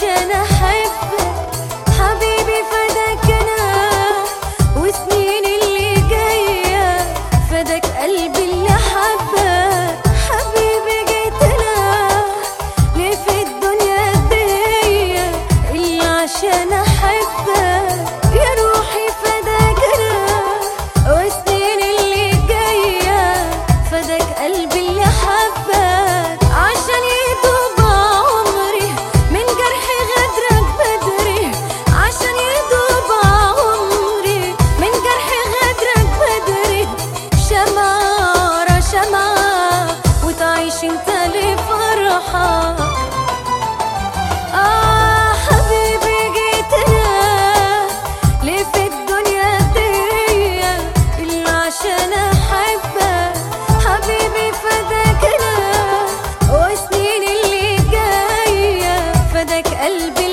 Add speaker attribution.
Speaker 1: عشان احبك حبيبي فداك انا وسنين اللي جايه فداك قلبي اللي حبك حبيبي جيت انا ليه في الدنيا دي الا عشان احبك يا روحي فداك انا وسنين اللي جايه فداك قلبي اللي حبك عشان يدوب عمري من جرح غدرك بدري عشان يدوب عمري من جرح غدرك بدري شمعة ورا شمعة وتعيش انت لفرحة آه حبيبي جيت انا ليه في الدنيا دي إلا عشان أحبك حبيبي فداك أنا وسنين اللي جاية فداك قلبي